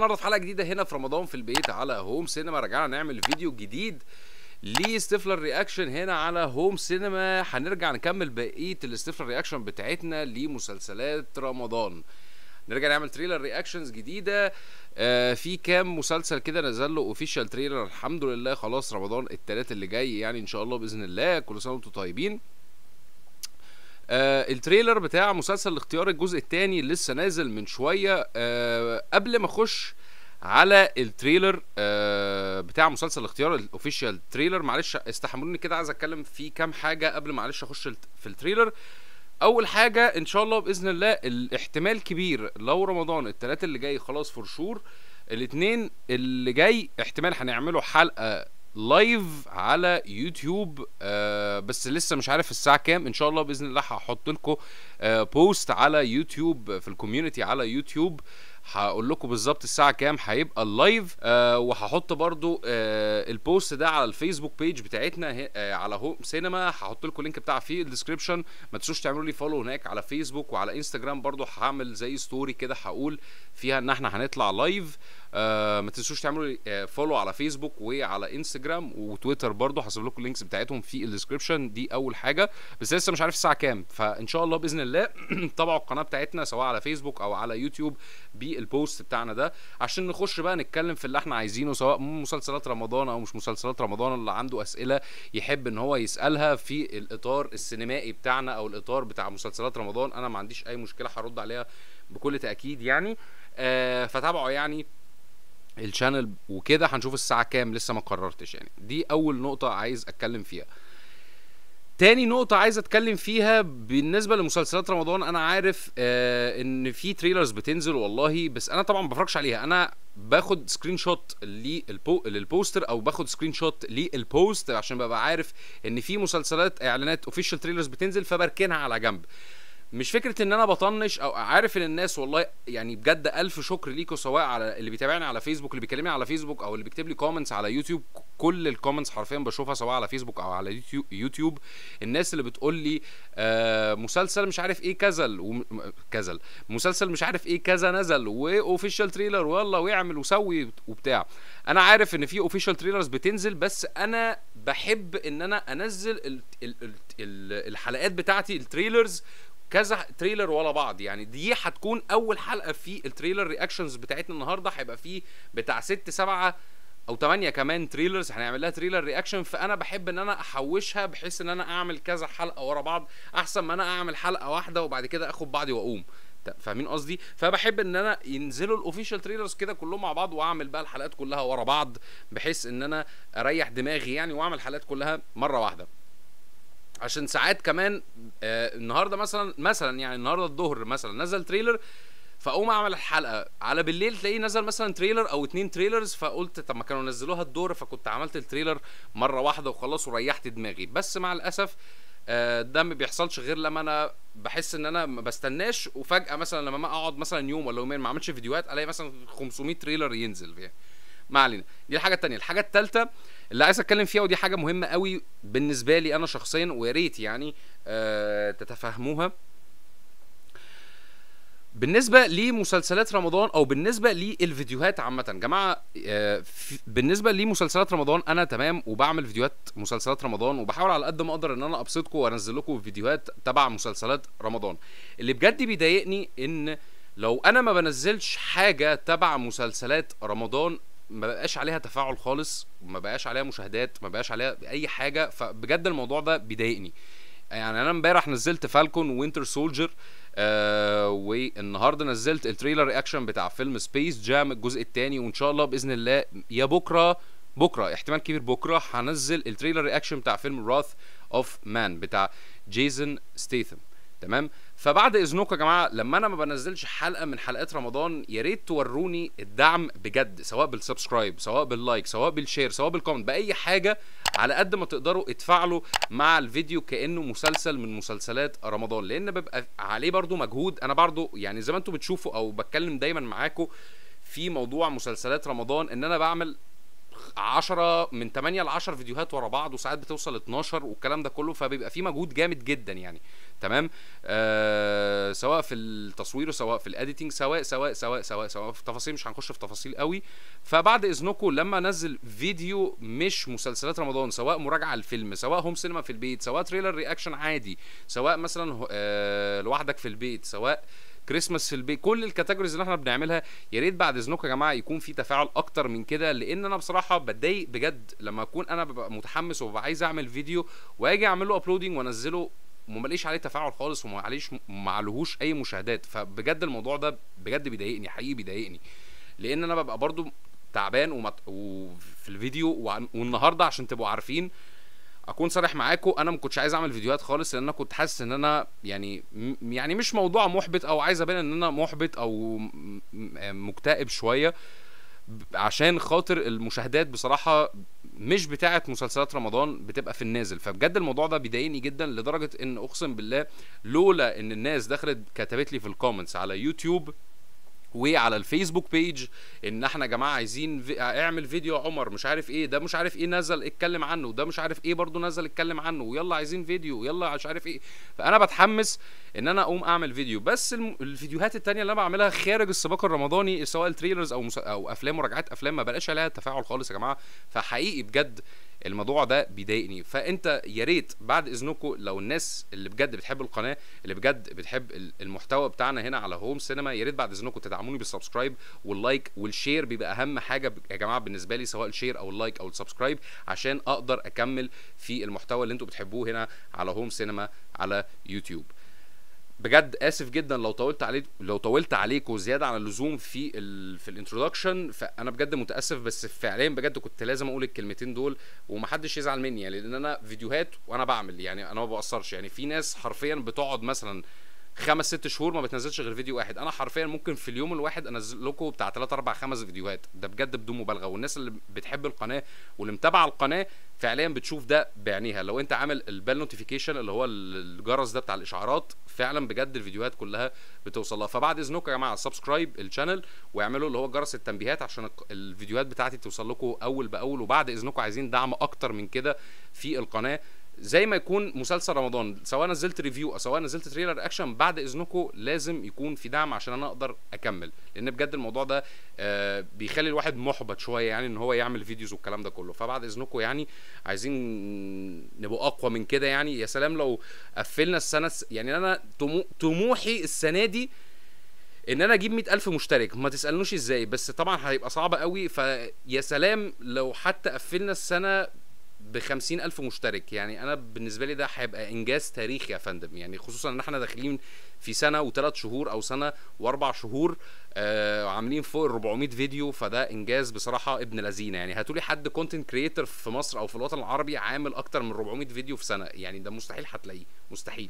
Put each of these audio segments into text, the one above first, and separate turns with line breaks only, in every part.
النهارده في حلقه جديده هنا في رمضان في البيت على هوم سينما رجعنا نعمل فيديو جديد لستيفلر رياكشن هنا على هوم سينما هنرجع نكمل بقيه الستيفلر رياكشن بتاعتنا لمسلسلات رمضان نرجع نعمل تريلر رياكشنز جديده آه في كام مسلسل كده نزل له اوفيشال تريلر الحمد لله خلاص رمضان التلات اللي جاي يعني ان شاء الله باذن الله كل سنه وانتم طيبين آه التريلر بتاع مسلسل الاختيار الجزء الثاني لسه نازل من شويه آه قبل ما اخش على التريلر آه بتاع مسلسل الاختيار الاوفيشال تريلر معلش استحملوني كده عايز اتكلم في كام حاجه قبل معلش اخش في التريلر اول حاجه ان شاء الله باذن الله الاحتمال كبير لو رمضان الثلاثه اللي جاي خلاص فور شور الاثنين اللي جاي احتمال هنعمله حلقه لايف على يوتيوب آه بس لسه مش عارف الساعه كام ان شاء الله باذن الله هحط لكم آه بوست على يوتيوب في الكوميونتي على يوتيوب هقول لكم بالظبط الساعه كام هيبقى اللايف آه وهحط برضو آه البوست ده على الفيسبوك بيج بتاعتنا آه على هوم سينما هحط لكم اللينك بتاعها في الديسكربشن ما تنسوش تعملوا لي فولو هناك على فيسبوك وعلى انستجرام برضو هعمل زي ستوري كده هقول فيها ان احنا هنطلع لايف آه ما تنسوش تعملوا لي آه فولو على فيسبوك وعلى انستجرام وتويتر برضو هسيب لكم اللينكس بتاعتهم في الديسكربشن دي اول حاجه بس لسه مش عارف الساعه كام فان شاء الله باذن الله تابعوا القناه بتاعتنا سواء على فيسبوك او على يوتيوب بالبوست بتاعنا ده عشان نخش بقى نتكلم في اللي احنا عايزينه سواء مسلسلات رمضان او مش مسلسلات رمضان اللي عنده اسئله يحب ان هو يسالها في الاطار السينمائي بتاعنا او الاطار بتاع مسلسلات رمضان انا ما عنديش اي مشكله هرد عليها بكل تاكيد يعني آه فتابعوا يعني الشانل وكده هنشوف الساعه كام لسه ما قررتش يعني دي اول نقطه عايز اتكلم فيها تاني نقطة عايز اتكلم فيها بالنسبة لمسلسلات رمضان انا عارف آه ان في تريلرز بتنزل والله بس انا طبعا ما بفرجش عليها انا باخد سكرين شوت للبو... للبوستر او باخد سكرين شوت للبوست عشان ببقى عارف ان في مسلسلات اعلانات اوفيشال تريلرز بتنزل فبركنها على جنب مش فكره ان انا بطنش او عارف ان الناس والله يعني بجد الف شكر ليكم سواء على اللي بيتابعني على فيسبوك اللي بيكلمني على فيسبوك او اللي بيكتب لي كومنتس على يوتيوب كل الكومنتس حرفيا بشوفها سواء على فيسبوك او على يوتيوب, يوتيوب. الناس اللي بتقول لي آه مسلسل مش عارف ايه كذل وم... كذل مسلسل مش عارف ايه كذا نزل واوفيشال تريلر والله ويعمل وسوي وبتاع انا عارف ان في اوفيشال تريلرز بتنزل بس انا بحب ان انا انزل ال... ال... ال... الحلقات بتاعتي التريلرز كذا تريلر ورا بعض يعني دي هتكون اول حلقه في التريلر رياكشنز بتاعتنا النهارده هيبقى فيه بتاع ست سبعة او تمانية كمان تريلرز هنعمل لها تريلر رياكشن فانا بحب ان انا احوشها بحيث ان انا اعمل كذا حلقه ورا بعض احسن ما انا اعمل حلقه واحده وبعد كده اخد بعضي واقوم فاهمين قصدي فبحب ان انا ينزلوا الاوفيشال تريلرز كده كلهم مع بعض واعمل بقى الحلقات كلها ورا بعض بحيث ان انا اريح دماغي يعني واعمل الحلقات كلها مره واحده عشان ساعات كمان آه النهارده مثلا مثلا يعني النهارده الظهر مثلا نزل تريلر فاقوم اعمل الحلقه على بالليل تلاقيه نزل مثلا تريلر او اتنين تريلرز فقلت طب ما كانوا نزلوها الظهر فكنت عملت التريلر مره واحده وخلاص وريحت دماغي بس مع الاسف آه ده ما بيحصلش غير لما انا بحس ان انا ما بستناش وفجاه مثلا لما ما اقعد مثلا يوم ولا يومين ما اعملش فيديوهات الاقي مثلا 500 تريلر ينزل يعني ما علينا دي الحاجه الثانيه الحاجه الثالثه اللي عايز اتكلم فيها ودي حاجه مهمه قوي بالنسبه لي انا شخصيا ويا ريت يعني آه تتفهموها بالنسبه لمسلسلات رمضان او بالنسبه للفيديوهات عامه جماعه آه بالنسبه لمسلسلات رمضان انا تمام وبعمل فيديوهات مسلسلات رمضان وبحاول على قد ما اقدر ان انا ابسطكم وانزل لكم فيديوهات تبع مسلسلات رمضان اللي بجد بيضايقني ان لو انا ما بنزلش حاجه تبع مسلسلات رمضان ما بقاش عليها تفاعل خالص ما بقاش عليها مشاهدات ما بقاش عليها اي حاجه فبجد الموضوع ده بيضايقني يعني انا امبارح نزلت فالكون وينتر سولجر آه والنهارده نزلت التريلر رياكشن بتاع فيلم سبيس جام الجزء الثاني وان شاء الله باذن الله يا بكره بكره احتمال كبير بكره هنزل التريلر رياكشن بتاع فيلم راث اوف مان بتاع جيسون ستيثم تمام فبعد اذنكم يا جماعه لما انا ما بنزلش حلقه من حلقات رمضان يا ريت توروني الدعم بجد سواء بالسبسكرايب سواء باللايك سواء بالشير سواء بالكومنت باي حاجه على قد ما تقدروا اتفاعلوا مع الفيديو كانه مسلسل من مسلسلات رمضان لان بيبقى عليه برضو مجهود انا برضو يعني زي ما انتم بتشوفوا او بتكلم دايما معاكم في موضوع مسلسلات رمضان ان انا بعمل 10 من 8 ل 10 فيديوهات ورا بعض وساعات بتوصل 12 والكلام ده كله فبيبقى في مجهود جامد جدا يعني تمام آه سواء في التصوير سواء في الاديتنج سواء سواء سواء سواء سواء في تفاصيل مش هنخش في تفاصيل قوي فبعد اذنكم لما انزل فيديو مش مسلسلات رمضان سواء مراجعه الفيلم سواء هوم سينما في البيت سواء تريلر رياكشن عادي سواء مثلا آه لوحدك في البيت سواء كريسماس في البيت كل الكاتيجوريز اللي احنا بنعملها يا ريت بعد اذنكم يا جماعه يكون في تفاعل اكتر من كده لان انا بصراحه بتضايق بجد لما اكون انا ببقى متحمس وببقى عايز اعمل فيديو واجي اعمل له ابلودنج وانزله وما بلاقيش عليه تفاعل خالص وما عليش ما عليهوش اي مشاهدات فبجد الموضوع ده بجد بيضايقني حقيقي بيضايقني لان انا ببقى برضو تعبان ومت... وفي الفيديو وع- والنهارده عشان تبقوا عارفين اكون صريح معاكم انا ما كنتش عايز اعمل فيديوهات خالص لان انا كنت حاسس ان انا يعني م- يعني مش موضوع محبط او عايز ابان ان انا محبط او م- م- مكتئب شويه ب- عشان خاطر المشاهدات بصراحه مش بتاعه مسلسلات رمضان بتبقى في النازل فبجد الموضوع ده بيضايقني جدا لدرجه ان اقسم بالله لولا ان الناس دخلت كتبت لي في الكومنتس على يوتيوب وعلى الفيسبوك بيج ان احنا يا جماعه عايزين في... اعمل فيديو عمر مش عارف ايه ده مش عارف ايه نزل اتكلم عنه وده مش عارف ايه برضو نزل اتكلم عنه ويلا عايزين فيديو يلا مش عارف ايه فانا بتحمس ان انا اقوم اعمل فيديو بس الم... الفيديوهات التانية اللي انا بعملها خارج السباق الرمضاني سواء التريلرز او مس... او افلام مراجعات افلام ما بلاقيش عليها تفاعل خالص يا جماعه فحقيقي بجد الموضوع ده بيضايقني فانت يا ريت بعد اذنكم لو الناس اللي بجد بتحب القناه اللي بجد بتحب ال- المحتوى بتاعنا هنا على هوم سينما يا ريت بعد اذنكم تدعموني بالسبسكرايب واللايك والشير بيبقى اهم حاجه ب- يا جماعه بالنسبه لي سواء الشير او اللايك او السبسكرايب عشان اقدر اكمل في المحتوى اللي انتوا بتحبوه هنا على هوم سينما على يوتيوب بجد اسف جدا لو طولت عليك لو طولت عليكم زياده عن اللزوم في ال... في الانترودكشن فانا بجد متاسف بس فعليا بجد كنت لازم اقول الكلمتين دول ومحدش يزعل مني يعني لان انا فيديوهات وانا بعمل يعني انا ما بقصرش يعني في ناس حرفيا بتقعد مثلا خمس ست شهور ما بتنزلش غير فيديو واحد انا حرفيا ممكن في اليوم الواحد انزل لكم بتاع 3 4 5 فيديوهات ده بجد بدون مبالغه والناس اللي بتحب القناه واللي متابعه القناه فعليا بتشوف ده بعينيها لو انت عامل البال نوتيفيكيشن اللي هو الجرس ده بتاع الاشعارات فعلا بجد الفيديوهات كلها بتوصل لها فبعد اذنكم يا جماعه سبسكرايب الشانل واعملوا اللي هو جرس التنبيهات عشان الق- الفيديوهات بتاعتي توصل لكم اول باول وبعد اذنكم عايزين دعم اكتر من كده في القناه زي ما يكون مسلسل رمضان سواء نزلت ريفيو او سواء نزلت تريلر اكشن بعد اذنكم لازم يكون في دعم عشان انا اقدر اكمل لان بجد الموضوع ده آه بيخلي الواحد محبط شويه يعني ان هو يعمل فيديوز والكلام ده كله فبعد اذنكم يعني عايزين نبقى اقوى من كده يعني يا سلام لو قفلنا السنه الس- يعني انا طمو- طموحي السنه دي ان انا اجيب مئة الف مشترك ما تسالنوش ازاي بس طبعا هيبقى صعب قوي فيا سلام لو حتى قفلنا السنه ب ألف مشترك يعني انا بالنسبه لي ده هيبقى انجاز تاريخي يا فندم يعني خصوصا ان احنا داخلين في سنه وثلاث شهور او سنه واربع شهور آه عاملين فوق ال 400 فيديو فده انجاز بصراحه ابن لذينه يعني هاتولي حد كونتنت كريتور في مصر او في الوطن العربي عامل اكتر من 400 فيديو في سنه يعني ده مستحيل هتلاقيه مستحيل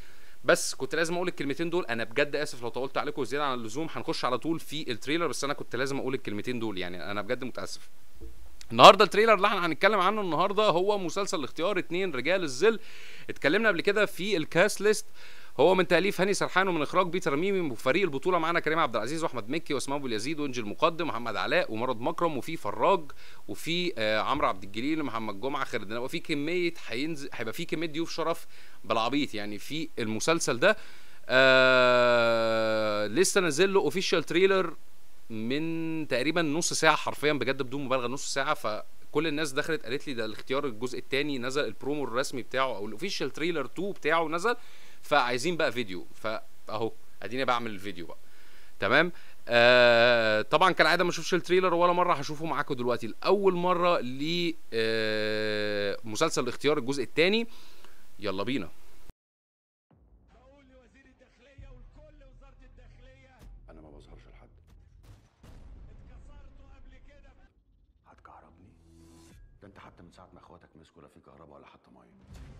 بس كنت لازم اقول الكلمتين دول انا بجد اسف لو طولت عليكم زياده عن اللزوم هنخش على طول في التريلر بس انا كنت لازم اقول الكلمتين دول يعني انا بجد متاسف النهارده التريلر اللي احنا هنتكلم عنه النهارده هو مسلسل الاختيار اتنين رجال الظل اتكلمنا قبل كده في الكاست ليست هو من تاليف هاني سرحان ومن اخراج بيتر ميمي وفريق البطوله معانا كريم عبد العزيز واحمد مكي واسماء ابو اليزيد وانجي المقدم محمد علاء ومرض مكرم وفي فراج وفي آه عمرو عبد الجليل محمد جمعه خالد النبوي وفي كميه هينزل هيبقى في كميه ضيوف شرف بالعبيط يعني في المسلسل ده آه لسه نازل له اوفيشال تريلر من تقريبا نص ساعه حرفيا بجد بدون مبالغه نص ساعه فكل الناس دخلت قالت لي ده الاختيار الجزء الثاني نزل البرومو الرسمي بتاعه او الاوفيشال تريلر 2 بتاعه نزل فعايزين بقى فيديو فاهو اديني بعمل الفيديو بقى تمام آه طبعا كالعاده ما اشوفش التريلر ولا مره هشوفه معاكم دلوقتي لاول مره ل آه مسلسل الاختيار الجزء الثاني يلا بينا
بقول لوزير الداخلية ولكل وزارة الداخلية
انا ما بظهرش لحد
اتكسرتوا قبل كده
هتكهربني ده انت حتى من ساعه ما اخواتك مسكوا لا في كهرباء ولا حتى ميه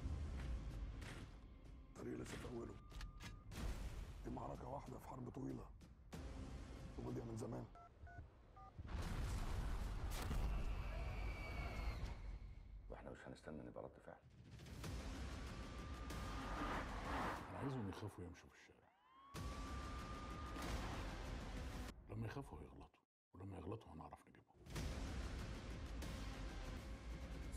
الطريق لسه في اوله دي معركه واحده في حرب طويله وبدأ من زمان
واحنا مش هنستنى نبقى رد فعل
انا عايزهم يخافوا يمشوا في الشارع لما يخافوا هيغلطوا ولما يغلطوا هنعرف نجيبهم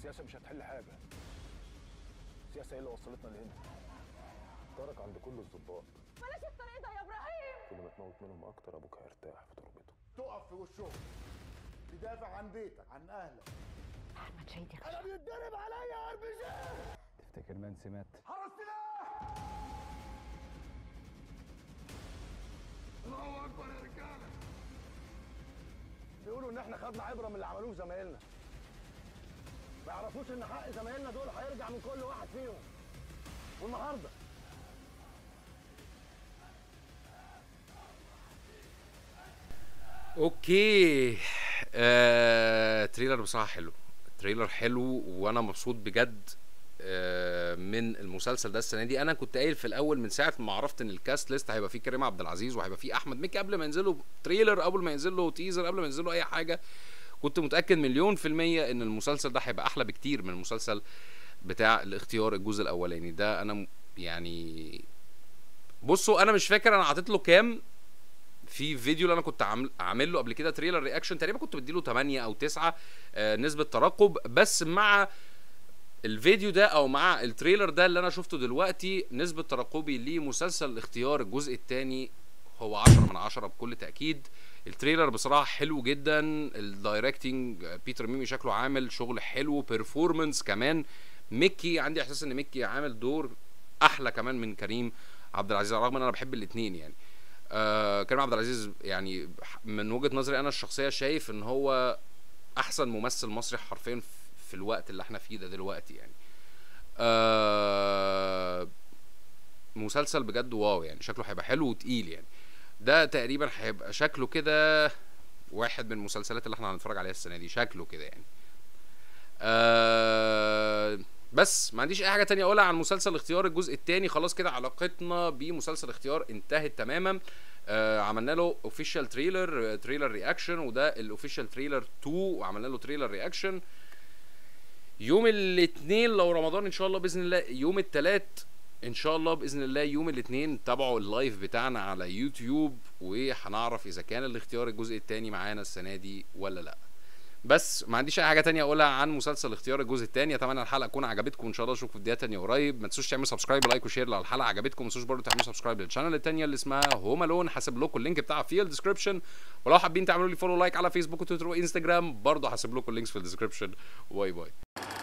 السياسه مش هتحل حاجه السياسه هي اللي وصلتنا لهنا طارق عند كل الظباط
بلاش الطريق ده يا ابراهيم
كل ما تموت منهم اكتر ابوك هيرتاح في تربته
تقف في وشهم تدافع عن بيتك عن اهلك
احمد شهيد
انا بيتضرب عليا ار بي جي
تفتكر نانسي مات
حرس سلاح الله اكبر يا رجاله بيقولوا ان احنا خدنا عبره من اللي عملوه زمايلنا ما يعرفوش ان حق زمايلنا دول هيرجع من كل واحد فيهم والنهارده
اوكي آه، تريلر بصراحه حلو تريلر حلو وانا مبسوط بجد آه، من المسلسل ده السنه دي انا كنت قايل في الاول من ساعه ما عرفت ان الكاست ليست هيبقى فيه كريم عبد العزيز وهيبقى فيه احمد مكي قبل ما ينزلوا تريلر قبل ما ينزل له تيزر قبل ما ينزل له اي حاجه كنت متاكد مليون في الميه ان المسلسل ده هيبقى احلى بكتير من المسلسل بتاع الاختيار الجزء الاولاني ده انا م- يعني بصوا انا مش فاكر انا عطيت له كام في فيديو اللي انا كنت عامل عامل له قبل كده تريلر رياكشن تقريبا كنت بديله 8 او 9 آه نسبه ترقب بس مع الفيديو ده او مع التريلر ده اللي انا شفته دلوقتي نسبه ترقبي لمسلسل الاختيار الجزء الثاني هو 10 من 10 بكل تاكيد التريلر بصراحه حلو جدا الدايركتنج آه، بيتر ميمي شكله عامل شغل حلو بيرفورمانس كمان ميكي عندي احساس ان ميكي عامل دور احلى كمان من كريم عبد العزيز رغم ان انا بحب الاثنين يعني آه كريم عبد العزيز يعني من وجهه نظري انا الشخصيه شايف ان هو احسن ممثل مصري حرفيا في- في الوقت اللي احنا فيه ده دلوقتي يعني آه مسلسل بجد واو يعني شكله هيبقى حلو وتقيل يعني ده تقريبا هيبقى شكله كده واحد من المسلسلات اللي احنا هنتفرج عليها السنه دي شكله كده يعني آه بس ما عنديش اي حاجه تانية اقولها عن مسلسل اختيار الجزء الثاني خلاص كده علاقتنا بمسلسل اختيار انتهت تماما آه عملنا له اوفيشال تريلر تريلر رياكشن وده الاوفيشال تريلر 2 وعملنا له تريلر رياكشن يوم الاثنين لو رمضان ان شاء الله باذن الله يوم الثلاث ان شاء الله باذن الله يوم الاثنين تابعوا اللايف بتاعنا على يوتيوب وهنعرف اذا كان الاختيار الجزء الثاني معانا السنه دي ولا لا بس ما عنديش اي حاجه تانية اقولها عن مسلسل اختيار الجزء الثاني اتمنى الحلقه تكون عجبتكم وان شاء الله اشوفكم في فيديوهات تانية قريب ما تنسوش تعملوا سبسكرايب لايك وشير لو الحلقه عجبتكم ما تنسوش برضه تعملوا سبسكرايب للشانل التانية اللي اسمها هوم الون هسيب لكم اللينك بتاعها في الديسكربشن ولو حابين تعملوا لي فولو لايك على فيسبوك وتويتر وانستجرام برضه هسيب لكم اللينكس في الديسكربشن باي باي